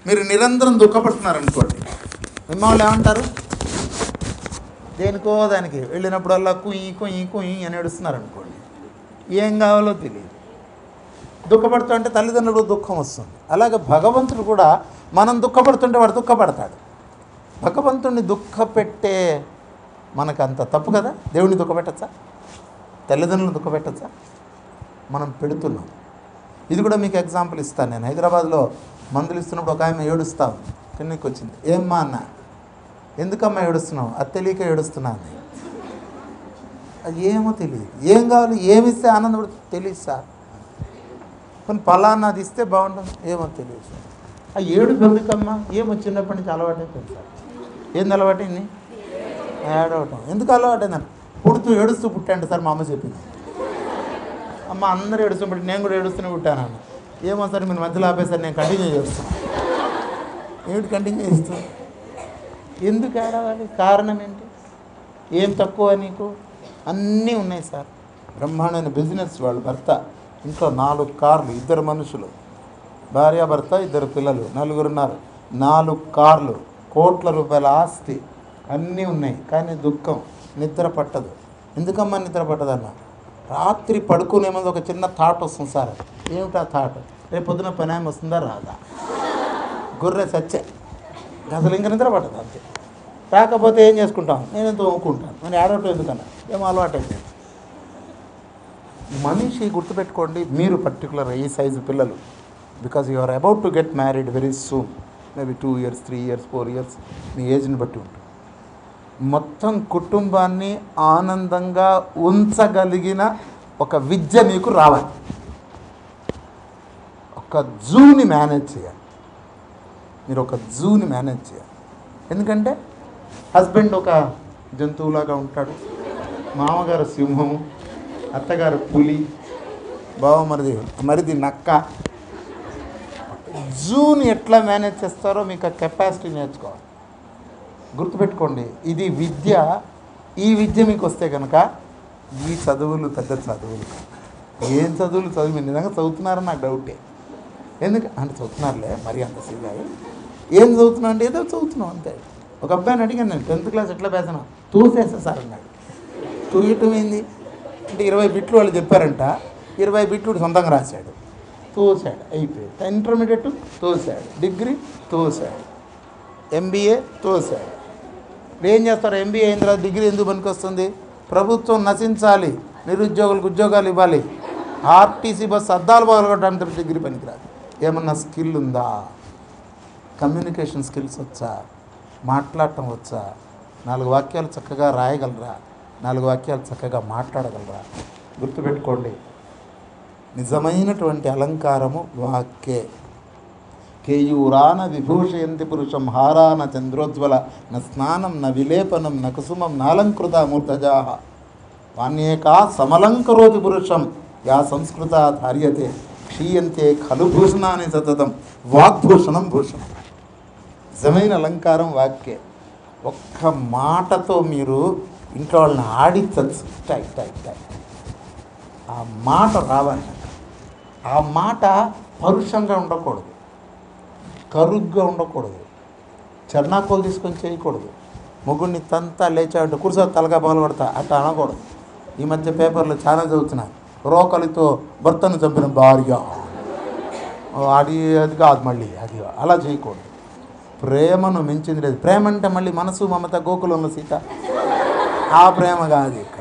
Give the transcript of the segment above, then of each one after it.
మీరు నిరంతరం దుఃఖపడుతున్నారు అనుకోండి మిమ్మల్ని ఏమంటారు దేనికో దానికి వెళ్ళినప్పుడల్లా కుయ్యి కుయ్యి కుయ్యి అని ఏడుస్తున్నారు అనుకోండి ఏం కావాలో తెలియదు దుఃఖపడుతుంటే తల్లిదండ్రులు దుఃఖం వస్తుంది అలాగే భగవంతుడు కూడా మనం దుఃఖపడుతుంటే వాడు దుఃఖపడతాడు భగవంతుడిని దుఃఖపెట్టే మనకు అంత తప్పు కదా దేవుడిని దుఃఖపెట్టచ్చా తల్లిదండ్రులను దుఃఖపెట్టచ్చా మనం పెడుతున్నాం ఇది కూడా మీకు ఎగ్జాంపుల్ ఇస్తాను నేను హైదరాబాద్లో మందులు ఇస్తున్నప్పుడు ఒక ఆమె ఏడుస్తా ఉంది క్లినిక్ వచ్చింది ఏమ్మా అన్న ఎందుకమ్మా ఏడుస్తున్నావు అది తెలియక ఏడుస్తున్నా అంది అది ఏమో తెలియదు ఏం కావాలి ఏమి ఇస్తే ఆనందపడు తెలియదు సార్ కొన్ని పలానాది ఇస్తే బాగుంటుంది ఏమో తెలియదు సార్ ఆ ఏడు ఎందుకమ్మా ఏమో చిన్నప్పటి నుంచి అలవాటు అయిపోయింది సార్ ఏంది అలవాటైంది ఏడవటం ఎందుకు అలవాటైందని పుడుతూ ఏడుస్తూ పుట్టాంట సార్ మా అమ్మ చెప్పింది అమ్మ అందరూ ఏడుస్తున్నప్పుడు నేను కూడా ఏడుస్తూనే పుట్టాను అన్న ఏమో సార్ మీరు మధ్యలో ఆపేసారి నేను కంటిన్యూ చేస్తాను ఏమిటి కంటిన్యూ చేస్తూ ఎందుకు ఏడవాలి కారణం ఏంటి ఏం తక్కువ నీకు అన్నీ ఉన్నాయి సార్ బ్రహ్మాండమైన బిజినెస్ వాళ్ళు భర్త ఇంట్లో నాలుగు కార్లు ఇద్దరు మనుషులు భార్య భర్త ఇద్దరు పిల్లలు నలుగురు ఉన్నారు నాలుగు కార్లు కోట్ల రూపాయల ఆస్తి అన్నీ ఉన్నాయి కానీ దుఃఖం నిద్ర పట్టదు ఎందుకమ్మా నిద్ర పట్టదన్న రాత్రి పడుకునే ముందు ఒక చిన్న థాట్ వస్తుంది సార్ ఏమిటా థాట్ రేపు పొద్దున పని ఆమె వస్తుందా రాదా గొర్రె సచ్చే అసలు ఇంక నిద్ర పట్టదు అంతే రాకపోతే ఏం చేసుకుంటాం నేను తోముకుంటాను మరి ఆడటం ఎందుకన్నా ఏమో అలవాటు అయిపోయింది మనిషి గుర్తుపెట్టుకోండి మీరు పర్టికులర్ ఈ సైజు పిల్లలు because you are about to get married very soon maybe two years three years four years మీ ఏజ్ని బట్టి ఉంటుంది మొత్తం కుటుంబాన్ని ఆనందంగా ఉంచగలిగిన ఒక విద్య మీకు రావాలి ఒక జూని మేనేజ్ చేయాలి మీరు ఒక జూని మేనేజ్ చేయాలి ఎందుకంటే హస్బెండ్ ఒక జంతువులాగా ఉంటాడు మామగారు సింహము అత్తగారు పులి బావ మరిది మరిది నక్క జూని ఎట్లా మేనేజ్ చేస్తారో మీకు ఆ కెపాసిటీ నేర్చుకోవాలి గుర్తుపెట్టుకోండి ఇది విద్య ఈ విద్య మీకు వస్తే కనుక ఈ చదువులు పెద్ద చదువులు కాదు. ఏం చదువులు చదువు మీరు నిజంగా చదువుతున్నారని నాకు డౌటే ఎందుకు అంటే చదువుతున్నారులే మరి అంత సీదా ఏం చదువుతున్నావు అంటే ఏదో చదువుతున్నావు అంతే ఒక అబ్బాయిని అడిగాను నేను టెన్త్ క్లాస్ ఎట్లా పేసాను తూసేస్తా సార్ అన్నాడు తూయటం ఏంది అంటే ఇరవై బిట్లు వాళ్ళు చెప్పారంట ఇరవై బిట్లు వాడు సొంతంగా రాశాడు తోసాడు అయిపోయింది ఇంటర్మీడియట్ తోసాడు డిగ్రీ తోసాడు ఎంబీఏ తోసాడు ఇప్పుడు ఏం చేస్తారు ఎంబీఏ అయిన తర్వాత డిగ్రీ ఎందుకు పనికొస్తుంది ప్రభుత్వం నశించాలి నిరుద్యోగులకు ఉద్యోగాలు ఇవ్వాలి ఆర్టీసీ బస్సు అద్దాలు పగలగొట్టడానికి డిగ్రీ పనికిరాదు ఏమన్నా స్కిల్ ఉందా కమ్యూనికేషన్ స్కిల్స్ వచ్చా మాట్లాడటం వచ్చా నాలుగు వాక్యాలు చక్కగా రాయగలరా నాలుగు వాక్యాలు చక్కగా మాట్లాడగలరా గుర్తుపెట్టుకోండి నిజమైనటువంటి అలంకారము వాక్యే కేయూరాన విభూషయంతి పురుషం హారాన చంద్రోజ్వల న స్నానం న విలేపనం న కుసుమం నాలంకృత మూర్ధజా వాణ్యేకా సమలంకరోతి పురుషం యా సంస్కృత ధార్యతే క్షీయంతే ఖలు భూషణాన్ని సతతం వాగ్భూషణం భూషణం నిజమైన అలంకారం వాక్యే ఒక్క మాటతో మీరు ఇంట్లో వాళ్ళని ఆడించచ్చు టై టై టై ఆ మాట రావాలి ఆ మాట పరుషంగా ఉండకూడదు కరుగ్గా ఉండకూడదు చర్నాకోలు తీసుకొని చేయకూడదు మొగుడిని తంతా లేచాడు కూర్చో తలగా బాలు పడతా అట్లా అనకూడదు ఈ మధ్య పేపర్లో చాలా చదువుతున్నా రోకలితో భర్తను చంపిన భార్య ఓ, అది అది కాదు మళ్ళీ అది అలా చేయకూడదు ప్రేమను మించింది లేదు ప్రేమ అంటే మళ్ళీ మనసు మమత గోకులంలో సీత ఆ ప్రేమ కాదు ఇక్కడ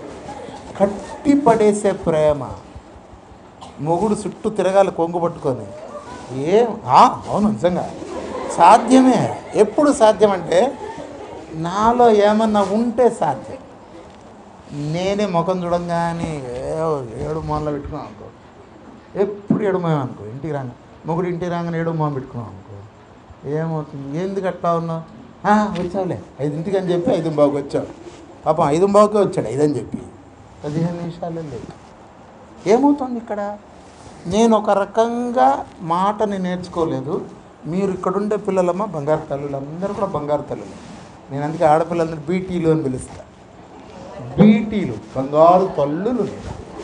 కట్టి పడేసే ప్రేమ మొగుడు చుట్టూ తిరగాలి కొంగు పట్టుకొని ఏం ఆ, అవును నిజంగా సాధ్యమే ఎప్పుడు సాధ్యం అంటే నాలో ఏమన్నా ఉంటే సాధ్యం నేనే ముఖం చూడంగానే ఏ- ఏడు మొహంలో పెట్టుకున్నాం అనుకో ఎప్పుడు ఏడు మొహం అనుకో ఇంటికి రాగా మొగుడు ఇంటికి రాగానే ఏడు మొహం పెట్టుకున్నాం అనుకో ఏమవుతుంది ఎందుకు అట్లా ఉన్నావు "ఆ, వచ్చావులే ఐదింటికి అని చెప్పి ఐదు బాబుకి వచ్చావు పాపం ఐదు బాబుకే వచ్చాడు ఐదని చెప్పి పదిహేను నిమిషాలు లేదు ఏమవుతుంది ఇక్కడ నేను ఒక రకంగా మాటని నేర్చుకోలేదు మీరు ఇక్కడుండే పిల్లలమ్మ బంగారు తల్లులు అందరూ కూడా బంగారు తల్లులు నేను అందుకే ఆడపిల్లలందరూ బీటీలు అని పిలుస్తా బీటీలు బంగారు తల్లులు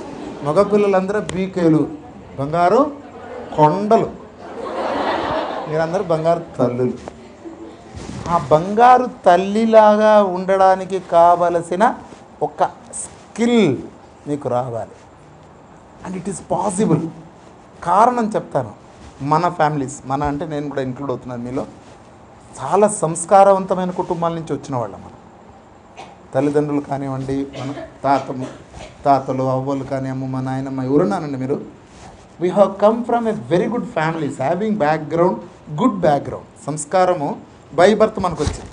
మగపిల్లలందరూ బీకేలు బంగారు కొండలు మీరందరూ బంగారు తల్లులు ఆ బంగారు తల్లిలాగా ఉండడానికి కావలసిన ఒక స్కిల్ మీకు రావాలి అండ్ ఇట్ ఈస్ పాసిబుల్ కారణం చెప్తాను మన ఫ్యామిలీస్ మన అంటే నేను కూడా ఇంక్లూడ్ అవుతున్నాను మీలో చాలా సంస్కారవంతమైన కుటుంబాల నుంచి వచ్చిన వాళ్ళం మనం తల్లిదండ్రులు కానివ్వండి మన తాతము తాతలు అవ్వలు కానీ అమ్మమ్మ నాయనమ్మ ఎవరున్నానండి మీరు we have come from a very good families having background good background సంస్కారము బై బర్త్ మనకు వచ్చింది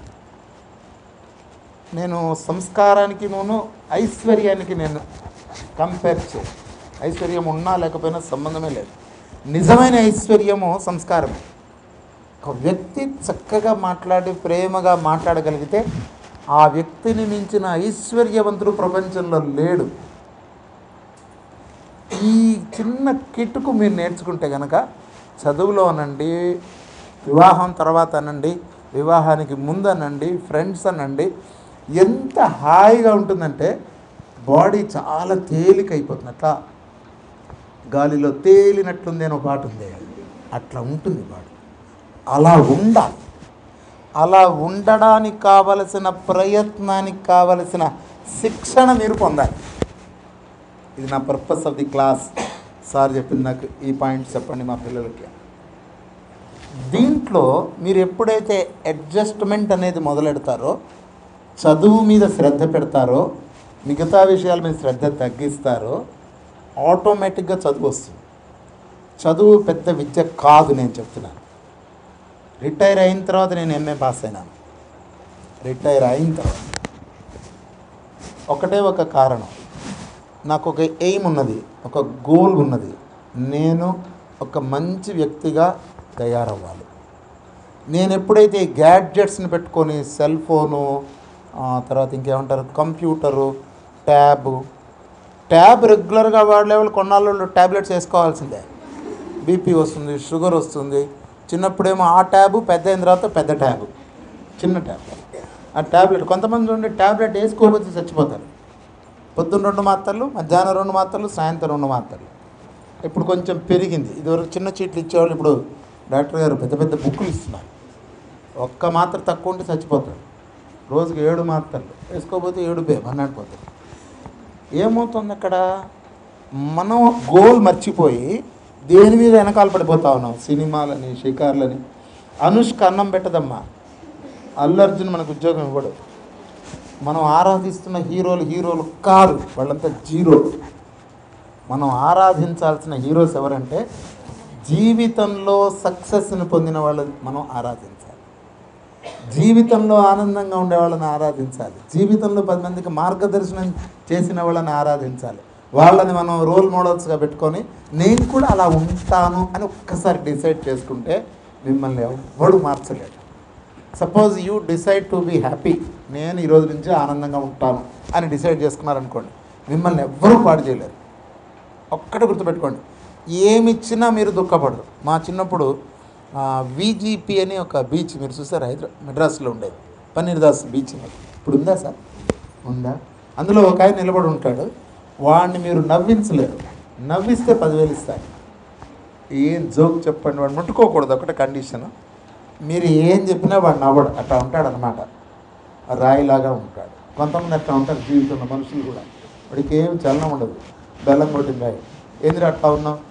నేను సంస్కారానికి నేను ఐశ్వర్యానికి నేను కంపేర్ చే ఐశ్వర్యం ఉన్నా లేకపోయినా సంబంధమే లేదు నిజమైన ఐశ్వర్యము సంస్కారం ఒక వ్యక్తి చక్కగా మాట్లాడి ప్రేమగా మాట్లాడగలిగితే ఆ వ్యక్తిని మించిన ఐశ్వర్యవంతుడు ప్రపంచంలో లేడు ఈ చిన్న కిటుకు మీరు నేర్చుకుంటే కనుక చదువులో అనండి వివాహం తర్వాత అనండి వివాహానికి ముందు అనండి ఫ్రెండ్స్ అనండి ఎంత హాయిగా ఉంటుందంటే బాడీ చాలా తేలిక అయిపోతుంది అట్లా గాలిలో తేలినట్లుంది అని ఒక పాట ఉంది అట్లా ఉంటుంది బాడీ అలా ఉండాలి అలా ఉండడానికి కావలసిన ప్రయత్నానికి కావలసిన శిక్షణ మీరు పొందాలి ఇది నా purpose of the class sir చెప్పింది నాకు ఈ పాయింట్స్ చెప్పండి మా పిల్లలకి దీంట్లో మీరు ఎప్పుడైతే అడ్జస్ట్మెంట్ అనేది మొదలెడతారో చదువు మీద శ్రద్ధ పెడతారో మిగతా విషయాల మీద శ్రద్ధ తగ్గిస్తారో ఆటోమేటిక్గా చదువు వస్తుంది చదువు పెద్ద విద్య కాదు నేను చెప్తున్నాను రిటైర్ అయిన తర్వాత నేను ఎంఏ పాస్ అయినాను రిటైర్ అయిన తర్వాత ఒకటే ఒక కారణం నాకు ఒక ఎయిమ్ ఉన్నది ఒక గోల్ ఉన్నది నేను ఒక మంచి వ్యక్తిగా తయారవ్వాలి నేను ఎప్పుడైతే ఈ గ్యాడ్జెట్స్ని పెట్టుకొని సెల్ ఫోను ఆ తర్వాత ఇంకేమంటారు కంప్యూటరు ట్యాబ్ ట్యాబ్ రెగ్యులర్గా వాడే వాళ్ళు కొన్నాళ్ళు ట్యాబ్లెట్స్ వేసుకోవాల్సిందే బీపీ వస్తుంది షుగర్ వస్తుంది చిన్నప్పుడేమో ఆ ట్యాబ్ పెద్ద అయిన తర్వాత పెద్ద ట్యాబ్ చిన్న ట్యాబ్ ఆ ట్యాబ్లెట్ కొంతమంది ఉండే ట్యాబ్లెట్ వేసుకోకపోతే చచ్చిపోతారు పొద్దున్న రెండు మాత్రలు మధ్యాహ్నం రెండు మాత్రలు సాయంత్రం రెండు మాత్రలు ఇప్పుడు కొంచెం పెరిగింది ఇదివరకు చిన్న చీట్లు ఇచ్చేవాళ్ళు ఇప్పుడు డాక్టర్ గారు పెద్ద పెద్ద బుక్కులు ఇస్తున్నారు ఒక్క మాత్ర తక్కువ ఉంటే చచ్చిపోతాడు రోజుకి ఏడు మాత్రలు వేసుకోకపోతే ఏడు బే అన్నాడు పోతాడు ఏమవుతుంది అక్కడ మనం గోల్ మర్చిపోయి దేని మీద వెనకాల పడిపోతా ఉన్నాం సినిమాలని షికార్లని అనుష్క అన్నం పెట్టదమ్మా అల్లు అర్జున్ మనకు ఉద్యోగం ఇవ్వడు మనం ఆరాధిస్తున్న హీరోలు హీరోలు కాదు వాళ్ళంతా జీరో మనం ఆరాధించాల్సిన హీరోస్ ఎవరంటే జీవితంలో సక్సెస్ని పొందిన వాళ్ళని మనం ఆరాధించాలి జీవితంలో ఆనందంగా ఉండే వాళ్ళని ఆరాధించాలి జీవితంలో పది మందికి మార్గదర్శనం చేసిన వాళ్ళని ఆరాధించాలి వాళ్ళని మనం రోల్ మోడల్స్గా పెట్టుకొని నేను కూడా అలా ఉంటాను అని ఒక్కసారి డిసైడ్ చేసుకుంటే మిమ్మల్ని ఎవ్వడు మార్చలేడు suppose you decide to be happy నేను ఈ రోజు నుంచి ఆనందంగా ఉంటాను అని డిసైడ్ చేసుకున్నారనుకోండి మిమ్మల్ని ఎవ్వరూ పాడు చేయలేరు ఒక్కటి గుర్తుపెట్టుకోండి ఏమిచ్చినా మీరు దుఃఖపడరు మా చిన్నప్పుడు విజిపి అని ఒక బీచ్ మీరు చూసారు హైదరాబాద్ మెడ్రాస్లో ఉండేది పన్నీర్ దాస్ బీచ్ అని ఇప్పుడు ఉందా సార్ ఉందా అందులో ఒక ఆయన నిలబడి ఉంటాడు వాడిని మీరు నవ్వించలేరు నవ్విస్తే పదివేలు ఇస్తారు ఏం జోక్ చెప్పండి వాడు ముట్టుకోకూడదు ఒకటే కండిషన్ మీరు ఏం చెప్పినా వాడు నవ్వడు అట్లా ఉంటాడు అనమాట రాయిలాగా ఉంటాడు కొంతమంది అట్లా ఉంటారు జీవితంలో మనుషులు కూడా వాడికి ఏం చలనం ఉండదు బెల్లం కొట్టింది రాయి ఏంది అట్లా ఉన్నావు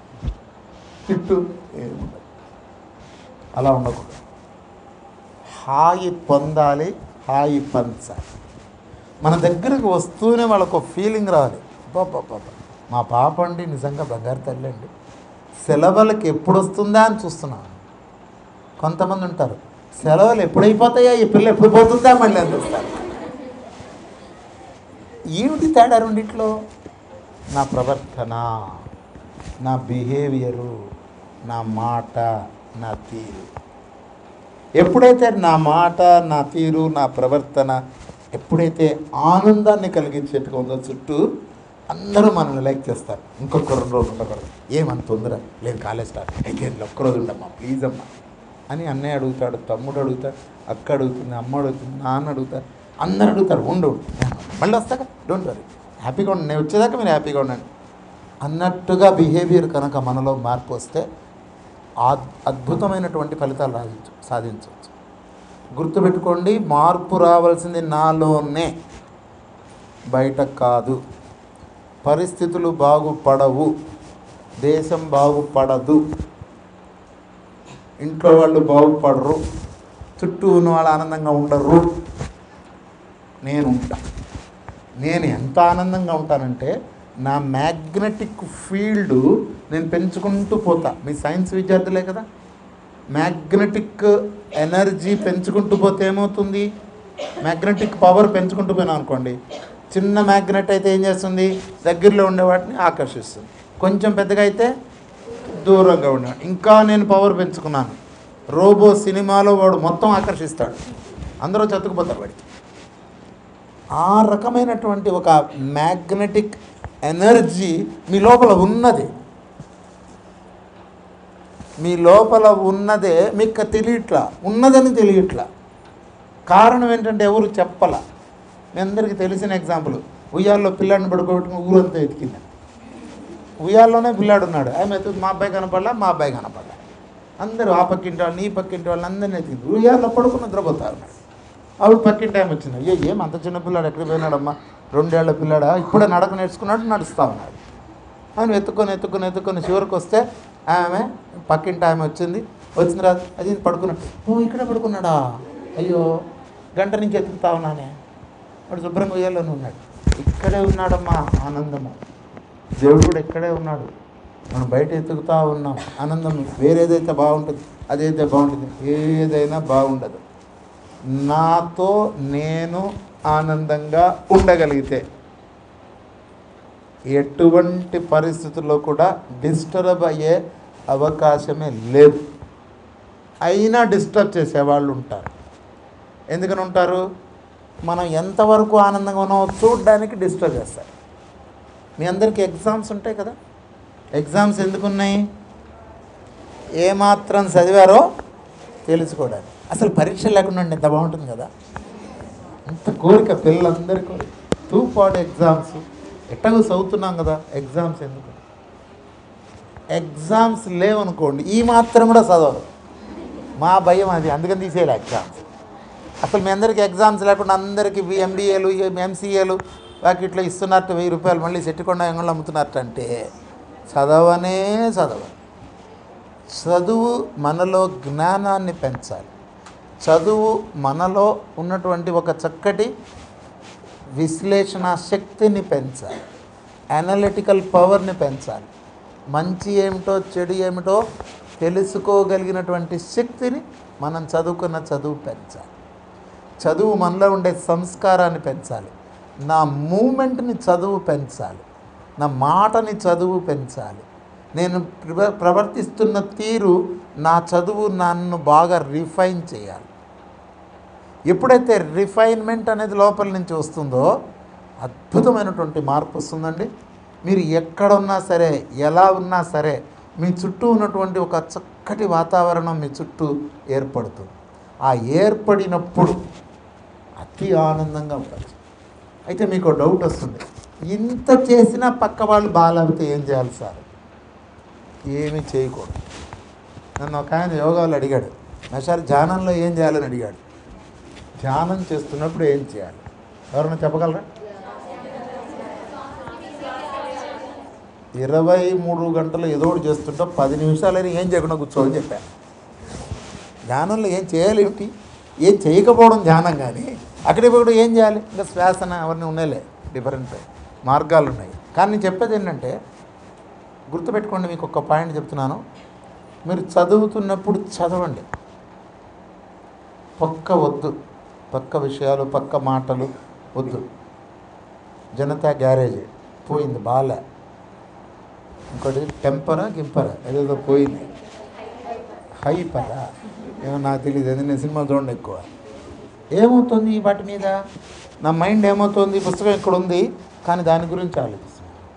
తిట్టు ఏముండదు అలా ఉండకూడదు హాయి పొందాలి హాయి పంచాలి మన దగ్గరకు వస్తూనే వాళ్ళకు ఫీలింగ్ రావాలి బాబా మా పాప అండి నిజంగా బంగారు తల్లి అండి సెలవులకి ఎప్పుడు వస్తుందా అని చూస్తున్నాను కొంతమంది ఉంటారు సెలవులు ఎప్పుడైపోతాయా ఈ పిల్ల ఎప్పుడు పోతుందా మళ్ళీ అందిస్తారు ఏమిటి తేడా రెండిట్లో నా ప్రవర్తన నా బిహేవియరు నా మాట నా తీరు ఎప్పుడైతే నా మాట నా తీరు నా ప్రవర్తన ఎప్పుడైతే ఆనందాన్ని కలిగించేట్టుగా ఉందో చుట్టూ అందరూ మనల్ని లైక్ చేస్తారు ఇంకొక రెండు రోజులు ఉండకూడదు ఏమంత తొందర లేదు కాలేజ్ స్టార్ట్ అయితే ఒక్కరోజు ఉండమ్మా ప్లీజ్ అమ్మా అని అన్నయ్య అడుగుతాడు తమ్ముడు అడుగుతాడు అక్క అడుగుతుంది అమ్మ అడుగుతుంది నాన్న అడుగుతారు అందరు అడుగుతారు ఉండు మళ్ళీ వస్తాక డోంట్ వరీ హ్యాపీగా ఉండండి నేను వచ్చేదాకా మీరు హ్యాపీగా ఉండండి అన్నట్టుగా బిహేవియర్ కనుక మనలో మార్పు వస్తే అద్- అద్భుతమైనటువంటి ఫలితాలు సాధించు సాధించవచ్చు గుర్తుపెట్టుకోండి మార్పు రావాల్సింది నాలోనే బయట కాదు పరిస్థితులు బాగుపడవు దేశం బాగుపడదు ఇంట్లో వాళ్ళు బాగుపడరు చుట్టూ ఉన్న వాళ్ళు ఆనందంగా ఉండరు నేను ఉంటా నేను ఎంత ఆనందంగా ఉంటానంటే నా మ్యాగ్నెటిక్ ఫీల్డ్ నేను పెంచుకుంటూ పోతా మీ సైన్స్ విద్యార్థులే కదా మ్యాగ్నెటిక్ ఎనర్జీ పెంచుకుంటూ పోతే ఏమవుతుంది మ్యాగ్నెటిక్ పవర్ పెంచుకుంటూ పోయినా అనుకోండి చిన్న మ్యాగ్నెట్ అయితే ఏం చేస్తుంది దగ్గరలో ఉండే వాటిని ఆకర్షిస్తుంది కొంచెం పెద్దగా అయితే దూరంగా ఉండే ఇంకా నేను పవర్ పెంచుకున్నాను రోబో సినిమాలో వాడు మొత్తం ఆకర్షిస్తాడు అందరూ చతుకుపోతారు వాడికి ఆ రకమైనటువంటి ఒక మ్యాగ్నెటిక్ ఎనర్జీ మీ లోపల ఉన్నది మీ లోపల ఉన్నదే మీకు తెలియట్లా ఉన్నదని తెలియట్లా కారణం ఏంటంటే ఎవరు చెప్పల మీ అందరికీ తెలిసిన ఎగ్జాంపుల్ ఉయ్యాల్లో పిల్లాడిని పడుకోబెట్టుకుని ఊరంతా ఎతికింది ఉయ్యాల్లోనే పిల్లాడు ఉన్నాడు ఆమె ఎత్తు మా అబ్బాయి కనపడలా మా అబ్బాయి కనపడలా అందరూ ఆ పక్కింటి వాళ్ళు ఈ పక్కింటి వాళ్ళు అందరినీ ఎతికింది ఉయ్యాల్లో పడుకుని నిద్రపోతారు ఆవిడ పక్కింటి టైం వచ్చింది అయ్యో ఏం అంత చిన్న పిల్లాడు ఎక్కడికి పోయినాడమ్మా రెండేళ్ల పిల్లాడా ఇప్పుడే నడక నేర్చుకున్నాడు నడుస్తూ ఉన్నాడు ఆయన ఎత్తుకొని ఎత్తుకొని ఎత్తుకొని చివరికి వస్తే ఆమె పక్కింటి ఆమె వచ్చింది వచ్చిన తర్వాత అది పడుకున్నాడు ఓ ఇక్కడే పడుకున్నాడా అయ్యో గంట నుంచి ఎత్తుకుతా ఉన్నానే వాడు శుభ్రంగా ఉయ్యాలోనే ఉన్నాడు ఇక్కడే ఉన్నాడమ్మా ఆనందము దేవుడు కూడా ఇక్కడే ఉన్నాడు మనం బయట ఎత్తుకుతా ఉన్నాం ఆనందం వేరేదైతే బాగుంటుంది అదైతే బాగుంటుంది ఏదైనా బాగుండదు నాతో నేను ఆనందంగా ఉండగలిగితే ఎటువంటి పరిస్థితుల్లో కూడా డిస్టర్బ్ అయ్యే అవకాశమే లేదు అయినా డిస్టర్బ్ చేసేవాళ్ళు ఉంటారు ఎందుకని ఉంటారు మనం ఎంతవరకు ఆనందంగా ఉన్నామో చూడడానికి డిస్టర్బ్ చేస్తారు మీ అందరికీ ఎగ్జామ్స్ ఉంటాయి కదా ఎగ్జామ్స్ ఎందుకున్నాయి ఏమాత్రం చదివారో తెలుసుకోవడానికి అసలు పరీక్ష లేకుండా ఉంటే ఎంత బాగుంటుంది కదా అంత కోరిక పిల్లలందరి కోరిక తూపాడు ఎగ్జామ్స్ ఎట్టగో చదువుతున్నాం కదా ఎగ్జామ్స్ ఎందుకు ఎగ్జామ్స్ లేవనుకోండి ఈ మాత్రం కూడా చదవరు మా భయం అది అందుకని తీసేయాలి ఎగ్జామ్స్ అసలు మీ అందరికీ ఎగ్జామ్స్ లేకుండా అందరికీ ఎంబీఏలు ఎంసీఏలు ఇట్లా ఇస్తున్నట్టు వెయ్యి రూపాయలు మళ్ళీ చెట్టుకొండ ఎంగళ్ళు అమ్ముతున్నట్టు అంటే చదవనే చదవరు చదువు మనలో జ్ఞానాన్ని పెంచాలి చదువు మనలో ఉన్నటువంటి ఒక చక్కటి విశ్లేషణ శక్తిని పెంచాలి అనలిటికల్ పవర్ని పెంచాలి మంచి ఏమిటో చెడు ఏమిటో తెలుసుకోగలిగినటువంటి శక్తిని మనం చదువుకున్న చదువు పెంచాలి చదువు మనలో ఉండే సంస్కారాన్ని పెంచాలి నా మూమెంట్ని చదువు పెంచాలి నా మాటని చదువు పెంచాలి నేను ప్ర- ప్రవర్తిస్తున్న తీరు నా చదువు నన్ను బాగా రిఫైన్ చేయాలి ఎప్పుడైతే రిఫైన్మెంట్ అనేది లోపల నుంచి వస్తుందో అద్భుతమైనటువంటి మార్పు వస్తుందండి మీరు ఎక్కడ ఉన్నా సరే ఎలా ఉన్నా సరే మీ చుట్టూ ఉన్నటువంటి ఒక చక్కటి వాతావరణం మీ చుట్టూ ఏర్పడుతుంది ఆ ఏర్పడినప్పుడు అతి ఆనందంగా ఉంటుంది అయితే మీకు ఒక డౌట్ వస్తుంది ఇంత చేసినా పక్క వాళ్ళు బాగాలేకపోతే ఏం చేయాలి సార్ ఏమీ చేయకూడదు నన్ను ఒక ఆయన యోగాలు అడిగాడు నా సార్ ధ్యానంలో ఏం చేయాలని అడిగాడు ధ్యానం చేస్తున్నప్పుడు ఏం చేయాలి ఎవరైనా చెప్పగలరా ఇరవై మూడు గంటలు ఏదో ఒకటి చేస్తుంటే పది నిమిషాలైనా ఏం చేయకుండా కూర్చోని చెప్పాను ధ్యానంలో ఏం చేయాలి ఏమిటి ఏం చేయకపోవడం ధ్యానం కానీ అక్కడికి కూడా ఏం చేయాలి ఇంకా శ్వాసన అవన్నీ ఉన్నాయిలే డిఫరెంట్ మార్గాలు ఉన్నాయి కానీ నేను చెప్పేది ఏంటంటే గుర్తుపెట్టుకోండి మీకు ఒక పాయింట్ చెప్తున్నాను మీరు చదువుతున్నప్పుడు చదవండి పక్క వద్దు పక్క విషయాలు పక్క మాటలు వద్దు జనతా గ్యారేజ్ పోయింది బాలే ఇంకోటి టెంపరా గింపరా ఏదేదో పోయింది హైపరా ఏమో నాకు తెలియదు ఎందుకంటే నేను సినిమా చూడండి ఎక్కువ ఏమవుతుంది వాటి మీద నా మైండ్ ఏమవుతుంది పుస్తకం ఇక్కడ ఉంది కానీ దాని గురించి ఆలోచిస్తున్నాను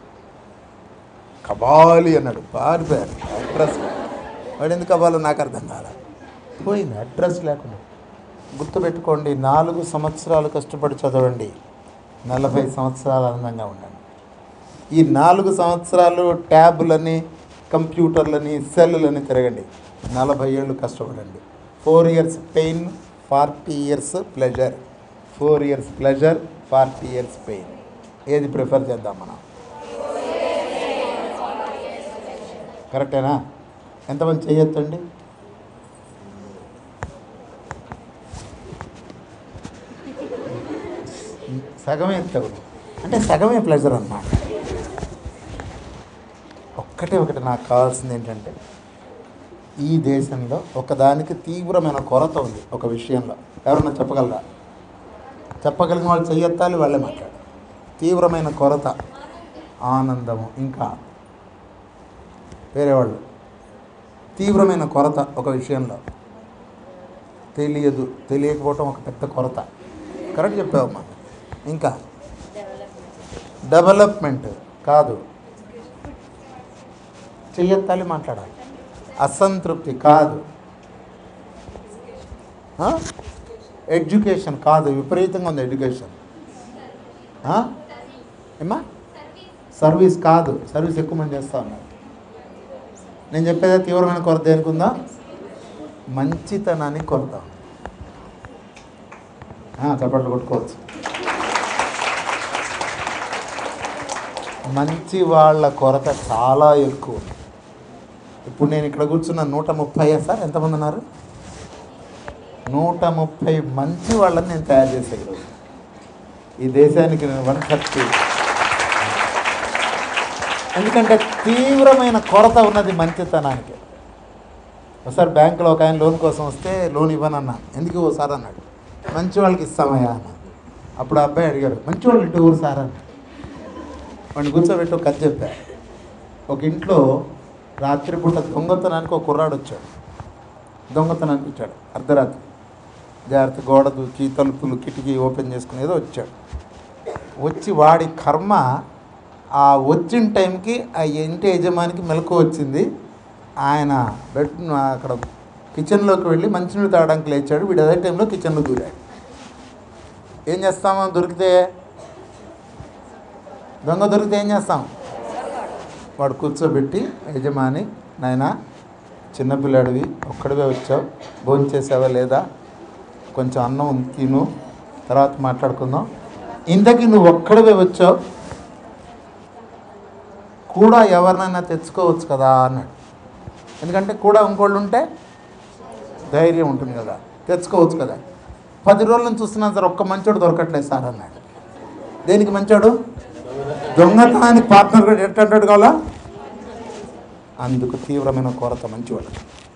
కబాలి అన్నాడు పారిపోయారు అడ్రస్ వాడు ఎందుకు కబాలో నాకు అర్థం కాల పోయింది అడ్రస్ లేకుండా గుర్తుపెట్టుకోండి నాలుగు సంవత్సరాలు కష్టపడి చదవండి నలభై సంవత్సరాలు ఆనందంగా ఉండండి ఈ నాలుగు సంవత్సరాలు ట్యాబులని కంప్యూటర్లని సెల్లులని తిరగండి నలభై ఏళ్ళు కష్టపడండి four years pain forty years pleasure four years pleasure forty years pain ఏది ప్రిఫర్ చేద్దాం మనం కరెక్టేనా ఎంతమంది చేయొచ్చండి సగమే ఎత్తవు అంటే సగమే ప్లెజర్ అన్నమాట ఒక్కటే ఒకటి నాకు కావాల్సింది ఏంటంటే ఈ దేశంలో ఒకదానికి తీవ్రమైన కొరత ఉంది ఒక విషయంలో ఎవరన్నా చెప్పగలరా చెప్పగలిగిన వాళ్ళు చెయ్యెత్తాలి వాళ్ళే మాట్లాడారు తీవ్రమైన కొరత ఆనందము ఇంకా వేరే వాళ్ళు తీవ్రమైన కొరత ఒక విషయంలో తెలియదు తెలియకపోవటం ఒక పెద్ద కొరత కరెక్ట్ చెప్పావమ్మా ఇంకా డెవలప్మెంట్ కాదు చెయ్యెత్తాలి మాట్లాడాలి అసంతృప్తి కాదు ఆ? ఎడ్యుకేషన్ కాదు విపరీతంగా ఉంది ఎడ్యుకేషన్ ఆ? ఏమ్మా సర్వీస్ కాదు సర్వీస్ ఎక్కువ మంది చేస్తూ ఉన్నారు నేను చెప్పేది తీవ్రమైన కొరత దేనికి ఉందా మంచితనానికి కొరత ఉంది. ఆ, చప్పట్లు కొట్టుకోవచ్చు మంచి వాళ్ళ కొరత చాలా ఎక్కువ ఇప్పుడు నేను ఇక్కడ కూర్చున్న నూట ముప్పై సార్ ఎంతమంది ఉన్నారు నూట ముప్పై మంచి వాళ్ళని నేను తయారు చేసే ఈరోజు ఈ దేశానికి నేను వన్ థర్టీ ఎందుకంటే తీవ్రమైన కొరత ఉన్నది మంచితనానికి ఒకసారి బ్యాంకులో ఒక ఆయన లోన్ కోసం వస్తే లోన్ ఇవ్వనన్నా ఎందుకు ఓసారి అన్నాడు మంచి వాళ్ళకి ఇస్తామయ్యా అన్న అప్పుడు ఆ అబ్బాయి అడిగాడు మంచి వాళ్ళు ఇటు ఊరు సార్ అన్నాడు వాడిని కూర్చోబెట్టి ఒక కథ చెప్పా ఒక ఇంట్లో రాత్రిపూట దొంగతనానికి ఒక కుర్రాడు వచ్చాడు దొంగతనానికి వచ్చాడు అర్ధరాత్రి జాగ్రత్త గోడ దూకి తలుపులు కిటికీ ఓపెన్ చేసుకుని ఏదో వచ్చాడు వచ్చి వాడి కర్మ ఆ వచ్చిన టైంకి ఆ ఇంటి యజమానికి మెలకు వచ్చింది ఆయన బెడ్ అక్కడ కిచెన్లోకి వెళ్ళి మంచినీళ్ళు తాగడానికి లేచాడు వీడు అదే టైంలో కిచెన్లో దూరాడు ఏం చేస్తామో దొరికితే దొంగ దొరికితే ఏం చేస్తాం వాడు కూర్చోబెట్టి యజమాని నాయన చిన్నపిల్లాడివి ఒక్కడివే వచ్చావు భోజనం చేసావా లేదా కొంచెం అన్నం ఉంది, తిను తర్వాత మాట్లాడుకుందాం ఇంతకీ నువ్వు ఒక్కడివే వచ్చావు కూడా ఎవరినైనా తెచ్చుకోవచ్చు కదా అన్నాడు ఎందుకంటే కూడా ఇంకోళ్ళు ఉంటే ధైర్యం ఉంటుంది కదా తెచ్చుకోవచ్చు కదా పది రోజుల నుంచి చూస్తున్నాను సార్ ఒక్క మంచోడు దొరకట్లేదు సార్ అన్నాడు దేనికి మంచోడు దొంగతనానికి పార్ట్నర్ కూడా ఎట్టంటాడు కావాలా అందుకు తీవ్రమైన కొరత మంచివాడు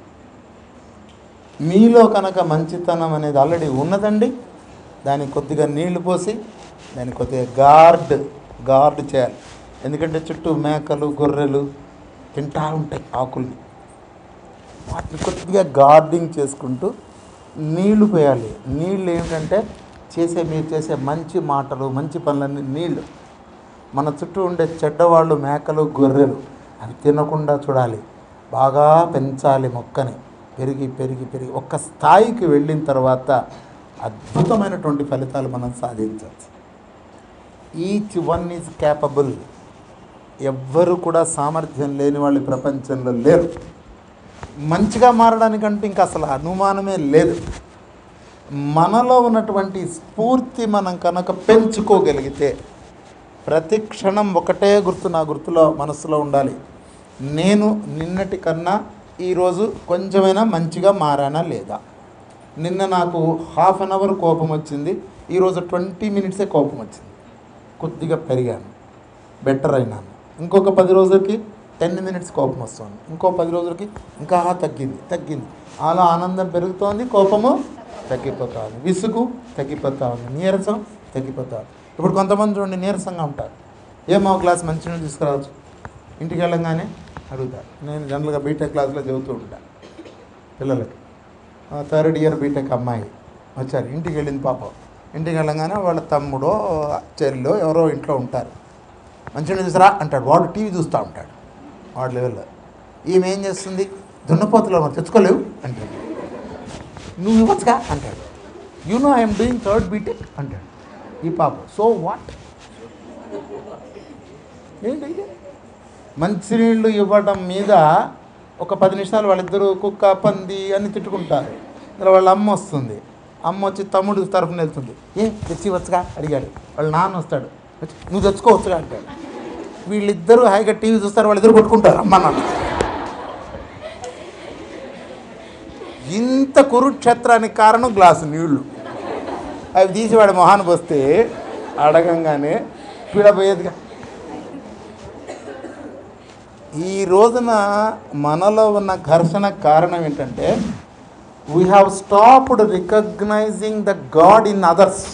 మీలో కనుక మంచితనం అనేది ఆల్రెడీ ఉన్నదండి దానికి కొద్దిగా నీళ్లు పోసి దానికి కొద్దిగా గార్డ్ గార్డ్ చేయాలి ఎందుకంటే చుట్టూ మేకలు గొర్రెలు తింటా ఉంటాయి ఆకుల్ని వాటిని కొద్దిగా గార్డింగ్ చేసుకుంటూ నీళ్లు పోయాలి నీళ్ళు ఏంటంటే చేసే మీరు చేసే మంచి మాటలు మంచి పనులన్నీ నీళ్ళు మన చుట్టూ ఉండే చెడ్డవాళ్ళు మేకలు గొర్రెలు అవి తినకుండా చూడాలి బాగా పెంచాలి మొక్కని పెరిగి పెరిగి పెరిగి ఒక్క స్థాయికి వెళ్ళిన తర్వాత అద్భుతమైనటువంటి ఫలితాలు మనం సాధించవచ్చు ఈచ్ వన్ ఈజ్ క్యాపబుల్ ఎవ్వరు కూడా సామర్థ్యం లేని వాళ్ళు ఈ ప్రపంచంలో లేరు మంచిగా మారడానికంటే ఇంకా అసలు అనుమానమే లేదు మనలో ఉన్నటువంటి స్ఫూర్తి మనం కనుక పెంచుకోగలిగితే ప్రతి క్షణం ఒకటే గుర్తు నా గుర్తులో మనసులో ఉండాలి నేను నిన్నటి కన్నా ఈరోజు కొంచెమైనా మంచిగా మారానా లేదా నిన్న నాకు హాఫ్ అన్ అవర్ కోపం వచ్చింది ఈరోజు ట్వంటీ మినిట్సే కోపం వచ్చింది కొద్దిగా పెరిగాను బెటర్ అయినాను ఇంకొక పది రోజులకి టెన్ మినిట్స్ కోపం వస్తుంది ఇంకో పది రోజులకి ఇంకా తగ్గింది తగ్గింది అలా ఆనందం పెరుగుతోంది కోపము తగ్గిపోతా ఉంది విసుగు తగ్గిపోతా ఉంది నీరసం తగ్గిపోతా ఉంది ఇప్పుడు కొంతమంది చూడండి నీరసంగా ఉంటారు ఏమో ఒక గ్లాస్ మంచినీళ్ళు తీసుకురావచ్చు ఇంటికి వెళ్ళంగానే అడుగుతారు నేను జనరల్గా బీటెక్ క్లాస్లో చదువుతూ ఉంటాను పిల్లలకి థర్డ్ ఇయర్ బీటెక్ అమ్మాయి వచ్చారు ఇంటికి వెళ్ళింది పాపం ఇంటికి వెళ్ళంగానే వాళ్ళ తమ్ముడో చెల్లో ఎవరో ఇంట్లో ఉంటారు మంచిగా చూసారా అంటాడు వాడు టీవీ చూస్తూ ఉంటాడు వాడు లెవెల్లో ఈమె ఏం చేస్తుంది దున్నపోతులు మరి తెచ్చుకోలేవు అంటాడు నువ్వు ఇవ్వచ్చుగా అంటాడు you know I'm doing third BTech అంటాడు ఈ పాప సో వాట్ ఏంటి ఇది? మంచినీళ్ళు ఇవ్వడం మీద ఒక పది నిమిషాలు వాళ్ళిద్దరూ కుక్క పంది అని తిట్టుకుంటారు ఇలా వాళ్ళ అమ్మ వస్తుంది అమ్మ వచ్చి తమ్ముడు తరఫున వెళ్తుంది ఏ తెచ్చి వచ్చుగా అడిగాడు వాళ్ళ నాన్న వస్తాడు వచ్చి నువ్వు తెచ్చుకోవచ్చుగా అంటాడు వీళ్ళిద్దరూ హాయిగా టీవీ చూస్తారు వాళ్ళిద్దరు కొట్టుకుంటారు అమ్మ నాన్న ఇంత కురుక్షేత్రానికి కారణం గ్లాసు నీళ్లు అవి తీసి వాడి మొహాన్ని పోస్తే అడగంగానే పీడపోయేదిగా ఈ రోజున మనలో ఉన్న ఘర్షణ కారణం ఏంటంటే we have stopped recognising the God in others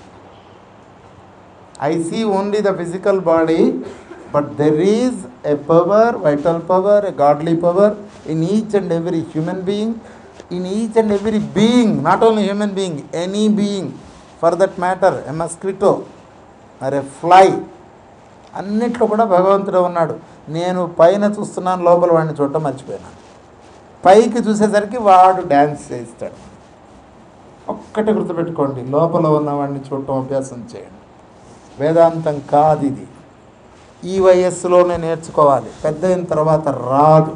I see only the physical body but there is a power vital power a godly power in each and every human being in each and every being not only human being any being for that matter a mosquito మరి fly అన్నిట్లో కూడా భగవంతుడు ఉన్నాడు నేను పైన చూస్తున్నాను లోపల వాడిని చూడటం మర్చిపోయినాను పైకి చూసేసరికి వాడు డ్యాన్స్ చేస్తాడు ఒక్కటి గుర్తుపెట్టుకోండి లోపల ఉన్నవాడిని చూడటం అభ్యాసం చేయండి వేదాంతం కాదు ఇది ఈ వయస్సులోనే నేర్చుకోవాలి పెద్ద అయిన తర్వాత రాదు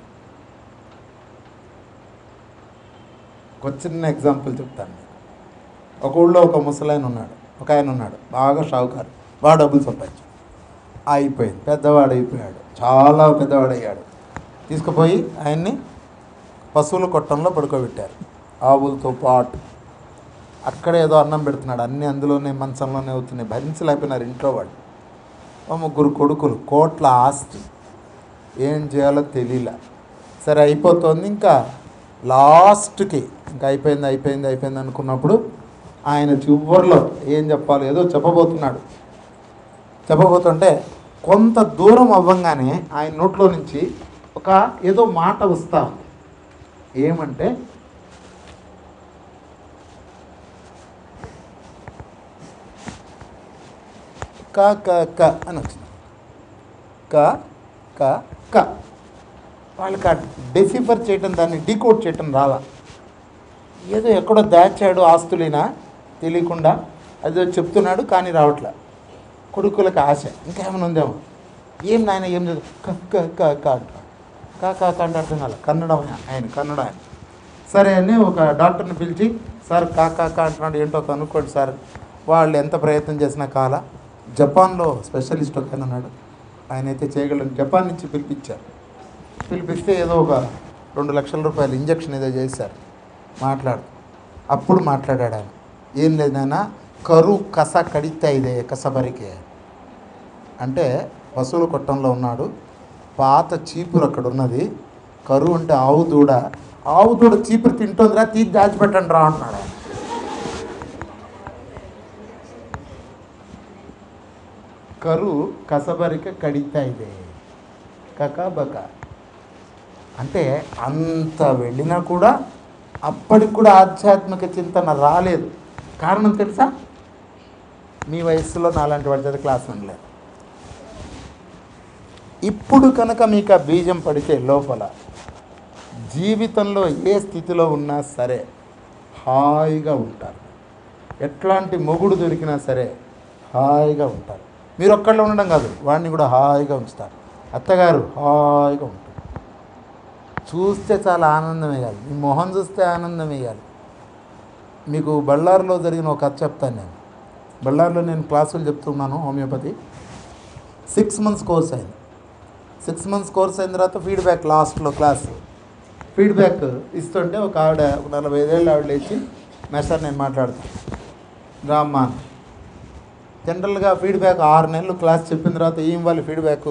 ఒక చిన్న ఎగ్జాంపుల్ చెప్తాను మీకు. ఒక ఊళ్ళో ఒక ముసలాయన ఉన్నాడు ఒక ఆయన ఉన్నాడు బాగా షావుకారు బాగా డబ్బులు సంపాదించాడు అయిపోయింది పెద్దవాడు అయిపోయాడు చాలా పెద్దవాడు అయ్యాడు తీసుకుపోయి ఆయన్ని పశువుల కొట్టంలో పడుకోబెట్టారు ఆవులతో పాటు అక్కడ ఏదో అన్నం పెడుతున్నాడు అన్నీ అందులోనే మంచంలోనే అవుతున్నాయి భరించలేకపోయినారు ఇంట్లో వాళ్ళు ఓ ముగ్గురు కొడుకులు కోట్ల ఆస్తి ఏం చేయాలో తెలియలే సరే అయిపోతుంది ఇంకా లాస్ట్కి ఇంకా అయిపోయింది అయిపోయింది అయిపోయింది అనుకున్నప్పుడు ఆయన చివరిలో ఏం చెప్పాలి ఏదో చెప్పబోతున్నాడు చెప్పబోతుంటే కొంత దూరం అవ్వంగానే ఆయన నోట్లో నుంచి ఒక ఏదో మాట వస్తా ఉంది ఏమంటే క క క అని వచ్చింది క క క వాళ్ళకి ఆ డెసిఫర్ చేయటం దాన్ని డీకోడ్ చేయటం రాలా ఏదో ఎక్కడో దాచాడు ఆస్తులేనా తెలియకుండా అదో చెప్తున్నాడు కానీ రావట్లే కొడుకులకు ఆశ ఇంకేమైనా ఉందేమో ఏం నాయన ఏం చదువు క క క క అంటాడు క క క అంటే అర్థం కాలే కన్నడం ఆయన కన్నడ ఆయన సరే అని ఒక డాక్టర్ని పిలిచి సార్ కా కా కా అంటున్నాడు ఏంటో కనుక్కోండి సార్ వాళ్ళు ఎంత ప్రయత్నం చేసినా కాల జపాన్లో స్పెషలిస్ట్ ఒక ఆయన ఉన్నాడు ఆయన అయితే చేయగలరు జపాన్ నుంచి పిలిపించారు పిలిపిస్తే ఏదో ఒక రెండు లక్షల రూపాయలు ఇంజక్షన్ ఏదో చేశారు మాట్లాడు అప్పుడు మాట్లాడాడు ఆయన ఏం లేదు నాయన కరు కస కడితే ఇదే కసబరికే అంటే పశువుల కొట్టంలో ఉన్నాడు పాత చీపురు అక్కడ ఉన్నది కరువు అంటే ఆవు దూడ ఆవు దూడ చీపురు తింటుందిరా తీసి దాచిపెట్టండి రా అంటున్నాడు ఆయన. కరు కసబరిక కడితా ఇదే కక బక అంటే అంత వెళ్ళినా కూడా అప్పటికి కూడా ఆధ్యాత్మిక చింతన రాలేదు కారణం తెలుసా మీ వయస్సులో నాలాంటి వాడి చేత క్లాస్ ఉండలేదు ఇప్పుడు కనుక మీకు ఆ బీజం పడితే లోపల జీవితంలో ఏ స్థితిలో ఉన్నా సరే హాయిగా ఉంటారు ఎట్లాంటి మొగుడు దొరికినా సరే హాయిగా ఉంటారు మీరు ఒక్కళ్ళు ఉండడం కాదు వాడిని కూడా హాయిగా ఉంచుతారు అత్తగారు హాయిగా ఉంటుంది చూస్తే చాలా ఆనందం వేయాలి మీ మొహం చూస్తే ఆనందం వేయాలి మీకు బళ్ళారిలో జరిగిన ఒక కథ చెప్తాను నేను బళ్ళారిలో నేను క్లాసులు చెప్తున్నాను హోమియోపతి సిక్స్ మంత్స్ కోర్స్ అయింది సిక్స్ మంత్స్ కోర్స్ అయిన తర్వాత ఫీడ్బ్యాక్ లాస్ట్లో క్లాస్ ఫీడ్బ్యాక్ ఇస్తుంటే ఒక ఆవిడ ఒక నలభై ఐదేళ్ళు ఆవిడ లేచి మెస్టర్ నేను మాట్లాడతాను రామ్మా అని. జనరల్గా ఫీడ్బ్యాక్ ఆరు నెలలు క్లాస్ చెప్పిన తర్వాత ఏం ఇవ్వాలి ఫీడ్బ్యాక్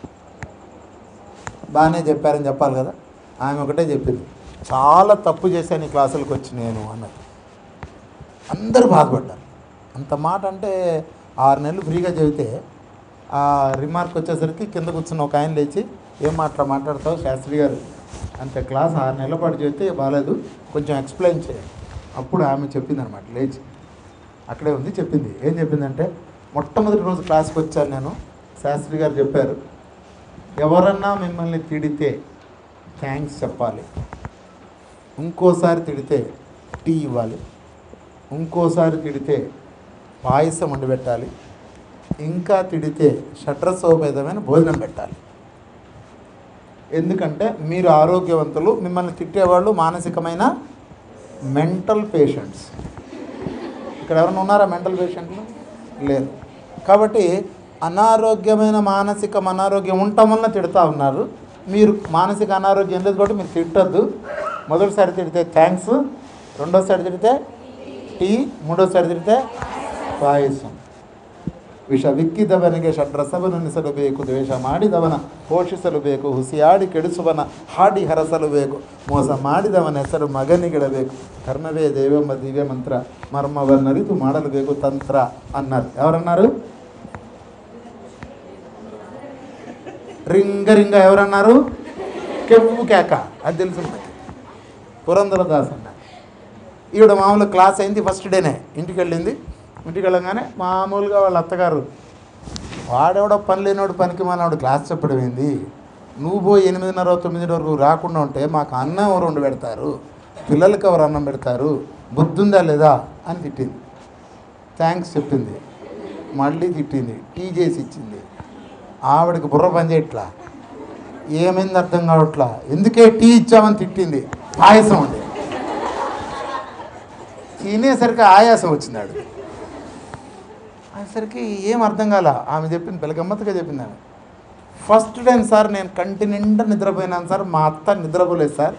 బాగానే చెప్పారని చెప్పాలి కదా ఆమె ఒకటే చెప్పింది చాలా తప్పు చేశాను ఈ క్లాసులకు వచ్చి నేను అన్నది అందరూ బాధపడ్డారు అంత మాట అంటే ఆరు నెలలు ఫ్రీగా చెబితే ఆ రిమార్క్ వచ్చేసరికి కింద కూర్చున్న ఒక ఆయన లేచి ఏం మాట్లా మాట్లాడతావు శాస్త్రి గారు అంతే క్లాస్ ఆరు నెలల పాటు చెబితే బాగాలేదు కొంచెం ఎక్స్ప్లెయిన్ చేయండి అప్పుడు ఆమె చెప్పింది అనమాట లేచి అక్కడే ఉంది చెప్పింది ఏం చెప్పిందంటే మొట్టమొదటి రోజు క్లాస్కి వచ్చాను నేను శాస్త్రి గారు చెప్పారు ఎవరన్నా మిమ్మల్ని తిడితే థ్యాంక్స్ చెప్పాలి ఇంకోసారి తిడితే టీ ఇవ్వాలి ఇంకోసారి తిడితే పాయసం వండి పెట్టాలి ఇంకా తిడితే షట్రసోపేతమైన భోజనం పెట్టాలి ఎందుకంటే మీరు ఆరోగ్యవంతులు మిమ్మల్ని తిట్టేవాళ్ళు మానసికమైన మెంటల్ పేషెంట్స్ ఇక్కడ ఎవరైనా ఉన్నారా మెంటల్ పేషెంట్లు లేదు కాబట్టి అనారోగ్యమైన మానసిక అనారోగ్యం ఉండటం వలన తిడతా ఉన్నారు మీరు మానసిక అనారోగ్యం లేదు కాబట్టి మీరు తిట్టద్దు మొదటిసారి తిడితే థ్యాంక్స్ రెండోసారి తిడితే టీ మూడోసారి తిడితే ಪಾಯಸ ವಿಷ ವಿಕ್ಕಿದವನಿಗೆ ಷಡ್ರಸವನ್ನಿಸಲು ಬೇಕು ದ್ವೇಷ ಮಾಡಿದವನ ಪೋಷಿಸಲು ಬೇಕು ಹುಸಿಯಾಡಿ ಕೆಡಿಸುವನ ಹಾಡಿ ಹರಸಲು ಬೇಕು ಮೋಸ ಮಾಡಿದವನ ಹೆಸರು ಮಗನಿಗಿಡಬೇಕು ಕರ್ಮವೇ ದೇವೆಂಬ ದಿವ್ಯ ಮಂತ್ರ ಮರ್ಮವನ್ನರಿತು ಮಾಡಲು ಬೇಕು ತಂತ್ರ ಅన్నారు ఎవరన్నారు రింగ రింగ ఎవరన్నారు కెవ్వు కేక అది తెలుసు మనకి పురంధరదాస్ అన్నారు ఈవిడ మామూలు క్లాస్ అయింది ఫస్ట్ డేనే ఇంటికి వెళ్ళింది ఇంటికి వెళ్ళగానే మామూలుగా వాళ్ళ అత్తగారు వాడెవడో పని లేనివాడు పనికి మానవాడు క్లాస్ చెప్పడం ఏంది నువ్వు పోయి ఎనిమిదిన్నర తొమ్మిది వరకు రాకుండా ఉంటే మాకు అన్నం ఎవరు వండి పెడతారు పిల్లలకి ఎవరు అన్నం పెడతారు బుద్ధి ఉందా లేదా అని తిట్టింది థ్యాంక్స్ చెప్పింది మళ్ళీ తిట్టింది టీ చేసి ఇచ్చింది ఆవిడకి బుర్ర పని చేయట్లా ఏమైంది అర్థం కావట్లా ఎందుకే టీ ఇచ్చామని తిట్టింది పాయసం ఉంది తినేసరికి ఆయాసం వచ్చిందాడు అనేసరికి ఏం అర్థం కాల ఆమె చెప్పింది పిల్ల గమ్మత్తుగా చెప్పింది ఆమె ఫస్ట్ టైం సార్ నేను కంటి నిండా నిద్రపోయినాను సార్ మా అత్త నిద్రపోలేదు సార్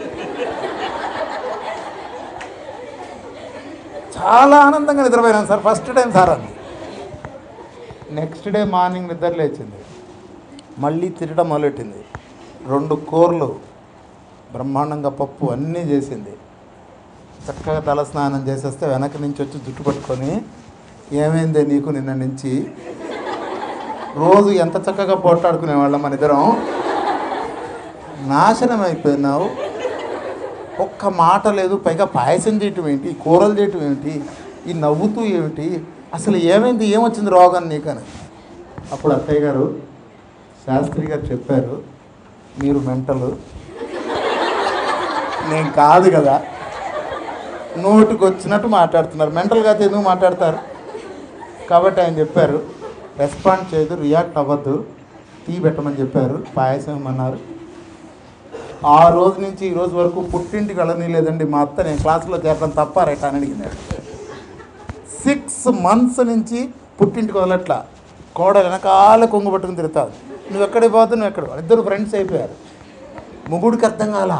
చాలా ఆనందంగా నిద్రపోయినాను సార్ ఫస్ట్ టైం సార్ అంది నెక్స్ట్ డే మార్నింగ్ నిద్ర లేచింది మళ్ళీ తిరగడం మొదలెట్టింది రెండు కూరలు బ్రహ్మాండంగా పప్పు అన్నీ చేసింది చక్కగా తల స్నానం చేసేస్తే వెనక నుంచి వచ్చి జుట్టు పట్టుకొని ఏమైందే నీకు నిన్న నుంచి రోజు ఎంత చక్కగా పోట్లాడుకునేవాళ్ళం మన ఇద్దరం నాశనం అయిపోయినావు ఒక్క మాట లేదు పైగా పాయసం చేయటం ఏంటి కూరలు చేయటం ఏంటి ఈ నవ్వుతూ ఏమిటి అసలు ఏమైంది ఏమొచ్చింది రోగం నీకని అప్పుడు అత్తయ్య గారు శాస్త్రి గారు చెప్పారు మీరు మెంటలు నేను కాదు కదా నోటికి వచ్చినట్టు మాట్లాడుతున్నారు మెంటల్గా అయితే ఎందుకు మాట్లాడతారు కాబట్టి ఆయన చెప్పారు రెస్పాండ్ చేయదు రియాక్ట్ అవ్వద్దు టీ పెట్టమని చెప్పారు పాయసం ఇమ్మన్నారు ఆ రోజు నుంచి ఈ రోజు వరకు పుట్టింటికి వెళ్ళని లేదండి మా అత్త నేను క్లాసులో చేరడం తప్ప రైట్ అని అడిగినాడు సిక్స్ మంత్స్ నుంచి పుట్టింటికి వదలట్లా కోడ వెనకాల కొంగు పట్టుకుని తిరుగుతావు నువ్వు ఎక్కడికి పోతావు నువ్వు ఎక్కడ ఇద్దరు ఫ్రెండ్స్ అయిపోయారు ముగుడికి అర్థం కాల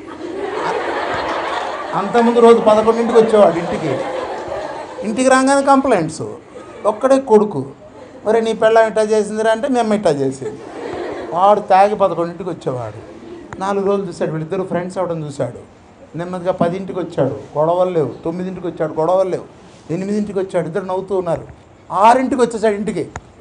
అంతకుముందు రోజు పదకొండింటికి వచ్చేవాడు ఇంటికి ఇంటికి రాగానే కంప్లైంట్స్ ఒక్కడే కొడుకు మరి నీ పెళ్ళం ఇట్టా చేసిందిరా అంటే మేము ఇట్టా చేసేది వాడు తాగి పదకొండింటికి వచ్చేవాడు నాలుగు రోజులు చూశాడు వీళ్ళిద్దరు ఫ్రెండ్స్ అవడం చూశాడు నెమ్మదిగా పదింటికి వచ్చాడు గొడవలు లేవు తొమ్మిదింటికి వచ్చాడు గొడవలు లేవు ఎనిమిదింటికి వచ్చాడు ఇద్దరు నవ్వుతూ ఉన్నారు ఆరింటికి వచ్చేసాడు ఇంటికి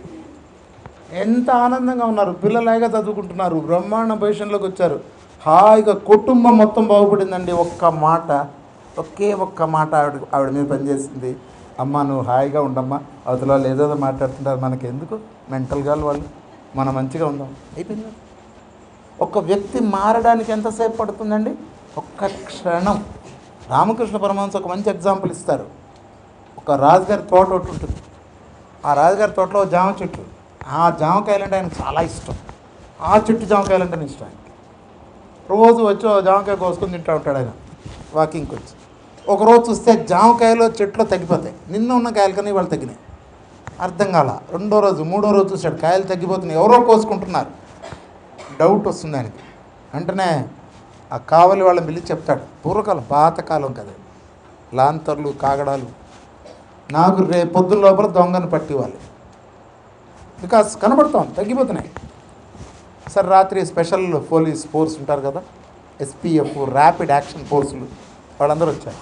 ఎంత ఆనందంగా ఉన్నారు పిల్లలు హాయిగా చదువుకుంటున్నారు బ్రహ్మాండ పొజిషన్లోకి వచ్చారు హాయిగా కుటుంబం మొత్తం బాగుపడిందండి ఒక్క మాట ఒకే ఒక్క మాట ఆవిడ ఆవిడ మీద పనిచేసింది అమ్మ నువ్వు హాయిగా ఉండమ్మా అవతల వాళ్ళు ఏదో మాట్లాడుతుంటారు మనకి ఎందుకు మెంటల్గా వాళ్ళు మనం మంచిగా ఉందాం అయిపోయింది ఒక వ్యక్తి మారడానికి ఎంతసేపు పడుతుందండి ఒక్క క్షణం రామకృష్ణ పరమహంస ఒక మంచి ఎగ్జాంపుల్ ఇస్తారు ఒక రాజుగారి తోట ఒకటి ఉంటుంది ఆ రాజుగారి తోటలో ఒక జామ చెట్టు ఆ జామకాయలంటే ఆయనకు చాలా ఇష్టం ఆ చెట్టు జామకాయలంటే ఇష్టం ఆయనకి రోజు వచ్చి ఓ జామకాయ కోసుకొని తింటూ ఉంటాడు ఆయన వాకింగ్కి వచ్చి ఒక రోజు చూస్తే జామకాయలు చెట్లో తగ్గిపోతాయి నిన్న ఉన్న కాయల కన్నా ఇవాళ తగ్గినాయి అర్థం కాల రెండో రోజు మూడో రోజు చూశాడు కాయలు తగ్గిపోతున్నాయి ఎవరో కోసుకుంటున్నారు డౌట్ వస్తుంది ఆయనకి వెంటనే ఆ కావలి వాళ్ళని పిలిచి చెప్తాడు పూర్వకాలం పాతకాలం కదా లాంతర్లు కాగడాలు నాకు రేపు పొద్దున్న లోపల దొంగను పట్టివ్వాలి బికాస్ కనబడుతాం తగ్గిపోతున్నాయి సరే రాత్రి స్పెషల్ పోలీస్ ఫోర్స్ ఉంటారు కదా ఎస్పీఎఫ్ ర్యాపిడ్ యాక్షన్ ఫోర్సులు వాళ్ళందరూ వచ్చారు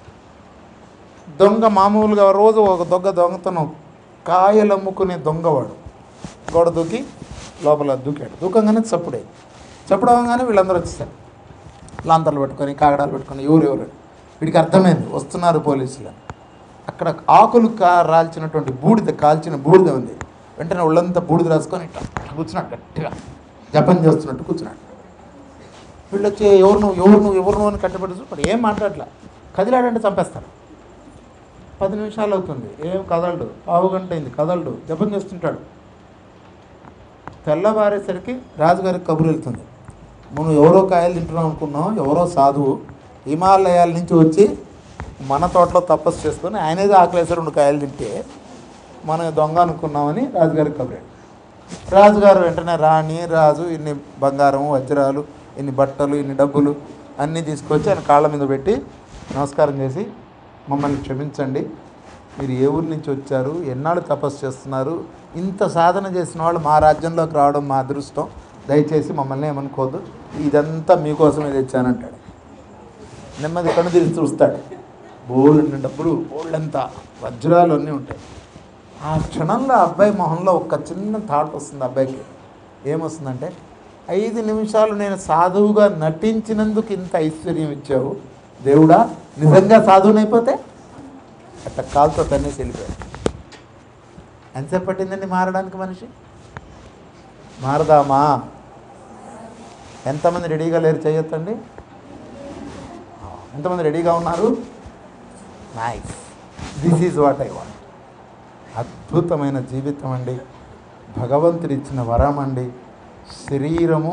దొంగ మామూలుగా రోజు ఒక దొంగ దొంగతనం కాయలు అమ్ముకునే దొంగవాడు గోడ దూకి లోపల దూకాడు దూకంగానే చప్పుడే చప్పుడు అవగానే వీళ్ళందరూ వచ్చేసారు లాంతర్లు పెట్టుకొని కాగడాలు పెట్టుకొని ఎవరు ఎవరు వీడికి అర్థమైంది వస్తున్నారు పోలీసులు అని. అక్కడ ఆకులు కా రాల్చినటువంటి బూడిద కాల్చిన బూడిద ఉంది వెంటనే ఒళ్ళంతా బూడిద రాసుకొని ఇట్లా కూర్చున్నాడు గట్టిగా జపం చేస్తున్నట్టు కూర్చున్నాడు వీళ్ళు వచ్చి ఎవరు నువ్వు ఎవరు నువ్వు ఎవరు నువ్వు అని కట్టబెట్టి మరి ఏం మాట్లాడలే కదిలాడంటే చంపేస్తారు పది నిమిషాలు అవుతుంది ఏం కదలడు పావు గంట అయింది కదలడు జపం చేస్తుంటాడు తెల్లవారేసరికి రాజుగారికి కబురు వెళ్తుంది మనం ఎవరో కాయలు తింటున్నాం అనుకున్నాం ఎవరో సాధువు హిమాలయాల నుంచి వచ్చి మన తోటలో తపస్సు చేసుకొని ఆయనేది ఆకలేసి రెండు కాయలు తింటే మనం దొంగ అనుకున్నామని రాజుగారికి కబురాడు రాజుగారు వెంటనే రాణి రాజు ఇన్ని బంగారం వజ్రాలు ఇన్ని బట్టలు ఇన్ని డబ్బులు అన్నీ తీసుకొచ్చి ఆయన కాళ్ళ మీద పెట్టి నమస్కారం చేసి మమ్మల్ని క్షమించండి మీరు ఏ ఊరి నుంచి వచ్చారు ఎన్నాళ్ళు తపస్సు చేస్తున్నారు ఇంత సాధన చేసిన వాళ్ళు మా రాజ్యంలోకి రావడం మా అదృష్టం దయచేసి మమ్మల్ని ఏమనుకోవద్దు ఇదంతా మీకోసమే తెచ్చానంటాడు నెమ్మది కన్ను తిరిగి చూస్తాడు బోల్డ్ డబ్బులు బోల్డంతా వజ్రాలు అన్నీ ఉంటాయి ఆ క్షణంలో ఆ అబ్బాయి మొహంలో ఒక చిన్న థాట్ వస్తుంది అబ్బాయికి ఏమొస్తుందంటే ఐదు నిమిషాలు నేను సాధువుగా నటించినందుకు ఇంత ఐశ్వర్యం ఇచ్చావు దేవుడా నిజంగా సాధువునైపోతే అట్లా కాలుతో తన్నేసి వెళ్ళిపోయాడు ఎంతసేపు పట్టిందండి మారడానికి మనిషి మారదామా ఎంతమంది రెడీగా లేరు చేయొద్దండి ఎంతమంది రెడీగా ఉన్నారు nice this is what I want అద్భుతమైన జీవితం అండి భగవంతుడు ఇచ్చిన వరం అండి శరీరము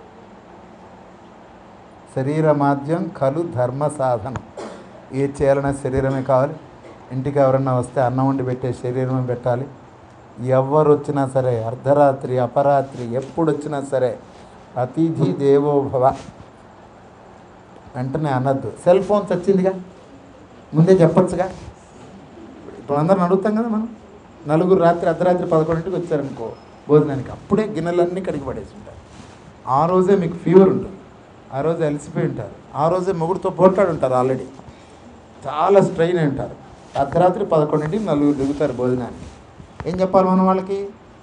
శరీరమాద్యం కలు ధర్మ సాధనం ఏ చేయాలన్నా శరీరమే కావాలి ఇంటికి ఎవరన్నా వస్తే అన్నం వండి పెట్టే శరీరమే పెట్టాలి ఎవరు వచ్చినా సరే అర్ధరాత్రి అపరాత్రి ఎప్పుడు వచ్చినా సరే అతిథి దేవో భవ వెంటనే అనద్దు సెల్ ఫోన్స్ వచ్చిందిగా ముందే చెప్పొచ్చుగా ఇప్పుడు అందరం అడుగుతాం కదా మనం నలుగురు రాత్రి అర్ధరాత్రి పదకొండింటికి వచ్చారనుకో భోజనానికి అప్పుడే గిన్నెలన్నీ కడిగి పడేసి ఉంటారు ఆ రోజే మీకు ఫీవర్ ఉంటుంది ఆ రోజే అలసిపోయి ఉంటారు ఆ రోజే మొగుడుతో పోట్లాడి ఉంటారు ఆల్రెడీ చాలా స్ట్రెయిన్ అయి ఉంటారు అర్ధరాత్రి పదకొండింటికి నలుగురు దిగుతారు భోజనానికి ఏం చెప్పాలి మనం వాళ్ళకి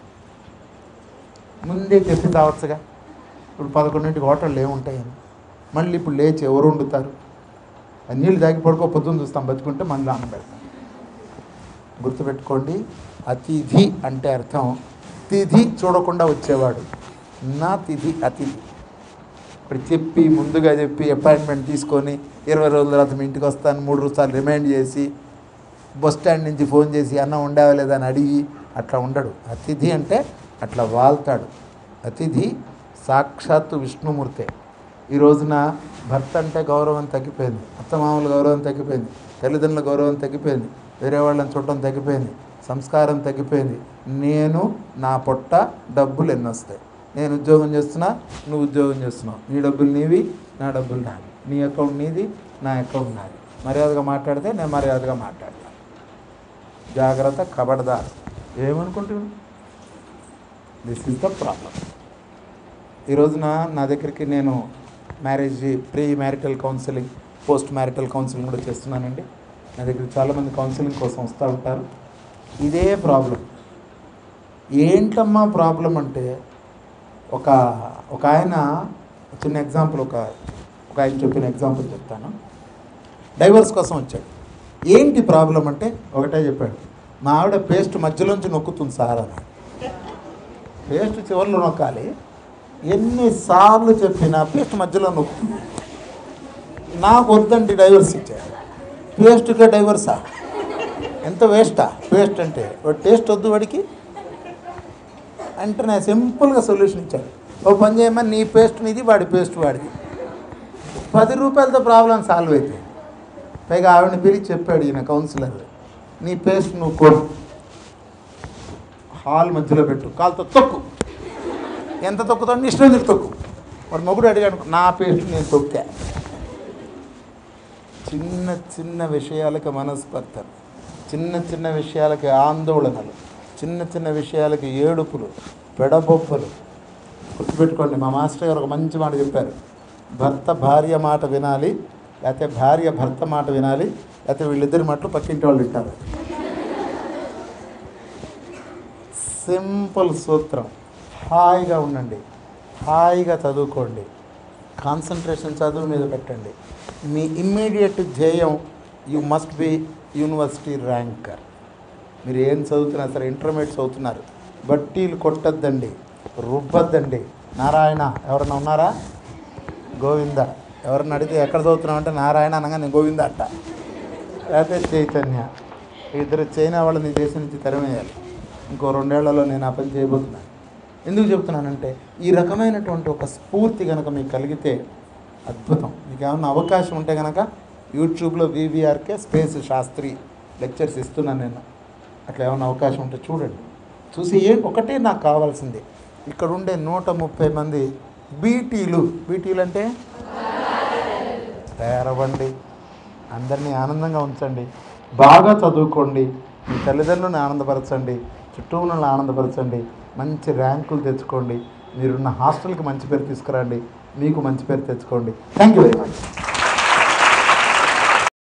ముందే చెప్పి తావచ్చుగా ఇప్పుడు పదకొండింటికి హోటళ్ళు ఏముంటాయని మళ్ళీ ఇప్పుడు లేచి ఎవరు వండుతారు ఆ నీళ్ళు తాగి పడుకో పొద్దున్న చూస్తాం బతుకుంటే మళ్ళీ అన్నం పెడతాం గుర్తుపెట్టుకోండి అతిథి అంటే అర్థం తిథి చూడకుండా వచ్చేవాడు నా తిథి అతిథి ఇప్పుడు చెప్పి ముందుగా చెప్పి అపాయింట్మెంట్ తీసుకొని ఇరవై రోజుల తర్వాత మీ ఇంటికి వస్తాను మూడు రోజులు రిమైండ్ చేసి బస్ స్టాండ్ నుంచి ఫోన్ చేసి అన్నం ఉండవా లేదా అని అడిగి అట్లా ఉండడు అతిథి అంటే అట్లా వాళ్తాడు అతిథి సాక్షాత్తు విష్ణుమూర్తే ఈ రోజున భర్త అంటే గౌరవం తగ్గిపోయింది అత్తమామల గౌరవం తగ్గిపోయింది తల్లిదండ్రుల గౌరవం తగ్గిపోయింది వేరే వాళ్ళని చూడటం తగ్గిపోయింది సంస్కారం తగ్గిపోయింది నేను నా పొట్ట డబ్బులు ఎన్ని వస్తాయి నేను ఉద్యోగం చేస్తున్నా నువ్వు ఉద్యోగం చేస్తున్నావు నీ డబ్బులు నీవి నా డబ్బులు నావి నీ అకౌంట్ నీది నా అకౌంట్ నాది మర్యాదగా మాట్లాడితే నేను మర్యాదగా మాట్లాడతాను జాగ్రత్త కబడ్దార్ ఏమనుకుంటున్నాను దిస్ ఈజ్ ద ప్రాబ్లం ఈ రోజున నా దగ్గరికి నేను marriage pre marital counselling post marital counselling కూడా చేస్తున్నానండి నా దగ్గర చాలామంది కౌన్సిలింగ్ కోసం వస్తూ ఉంటారు ఇదే ప్రాబ్లం ఏంటమ్మా ప్రాబ్లం అంటే ఒక ఒక ఆయన చిన్న ఎగ్జాంపుల్ ఒక ఒక ఆయన చెప్పిన ఎగ్జాంపుల్ చెప్తాను డైవర్స్ కోసం వచ్చాడు ఏంటి ప్రాబ్లం అంటే ఒకటే చెప్పాడు మా ఆవిడ పేస్ట్ మధ్యలోంచి నొక్కుతుంది సార్ అన్నాడు పేస్ట్ చివరిలో నొక్కాలి ఎన్నిసార్లు చెప్పినా పేస్ట్ మధ్యలో నొక్కుతుంది నాకు వద్దండి డైవర్స్ ఇచ్చాడు పేస్ట్కే డైవర్సా ఎంత వేస్టా పేస్ట్ అంటే వాడు టేస్ట్ వద్దు వాడికి అంటే నేను సింపుల్గా సొల్యూషన్ ఇచ్చాడు ఓ పని చేయమని నీ పేస్ట్ నీది వాడి పేస్ట్ వాడిది పది రూపాయలతో ప్రాబ్లం సాల్వ్ అయిపోయింది పైగా ఆవిడని పిలిచి చెప్పాడు ఈయన కౌన్సిలర్ నీ పేస్ట్ నువ్వు కొడు హాల్ మధ్యలో పెట్టు కాలుతో తొక్కు ఎంత తొక్కుతావు నీ ఇష్టం తొక్కు వాడు మొగుడు అడిగాడు నా పేస్ట్ నేను తొక్కా చిన్న చిన్న విషయాలకు మనస్పర్ధలు చిన్న చిన్న విషయాలకి ఆందోళనలు చిన్న చిన్న విషయాలకి ఏడుపులు పెడబొప్పలు గుర్తుపెట్టుకోండి మా మాస్టర్ గారు ఒక మంచి మాట చెప్పారు భర్త భార్య మాట వినాలి లేకపోతే భార్య భర్త మాట వినాలి లేకపోతే వీళ్ళిద్దరి మాటలు పక్కింటి వాళ్ళు వింటారు సింపుల్ సూత్రం హాయిగా ఉండండి హాయిగా చదువుకోండి కాన్సన్ట్రేషన్ చదువు మీద పెట్టండి మీ ఇమ్మీడియట్ ధ్యేయం you must be university ranker మీరు ఏం చదువుతున్నా సరే ఇంటర్మీడియట్ చదువుతున్నారు బట్టీలు కొట్టద్దండి రుబ్బద్దండి నారాయణ ఎవరన్నా ఉన్నారా గోవింద ఎవరన్నా అడిగితే ఎక్కడ చదువుతున్నావు అంటే నారాయణ అనగా నేను గోవింద అట్ట లేకపోతే చైతన్య ఇద్దరు చైనా వాళ్ళని ఈ దేశం నుంచి తరిమేయాలి ఇంకో రెండేళ్లలో నేను ఆ పని చేయబోతున్నాను ఎందుకు చెప్తున్నానంటే ఈ రకమైనటువంటి ఒక స్ఫూర్తి కనుక మీకు కలిగితే అద్భుతం మీకు ఏమన్నా అవకాశం ఉంటే కనుక యూట్యూబ్లో వివిఆర్కే స్పేస్ శాస్త్రి లెక్చర్స్ ఇస్తున్నాను నేను అట్లా ఏమైనా అవకాశం ఉంటే చూడండి చూసి ఏం ఒకటే నాకు కావాల్సింది ఇక్కడ ఉండే నూట ముప్పై మంది బీటీలు బీటీలు అంటే తయారవ్వండి అందరినీ ఆనందంగా ఉంచండి బాగా చదువుకోండి మీ తల్లిదండ్రులను ఆనందపరచండి చుట్టూ ఉన్న వాళ్ళని ఆనందపరచండి మంచి ర్యాంకులు తెచ్చుకోండి మీరున్న హాస్టల్కి మంచి పేరు తీసుకురండి మీకు మంచి పేరు తెచ్చుకోండి థ్యాంక్ యూ వెరీ మచ్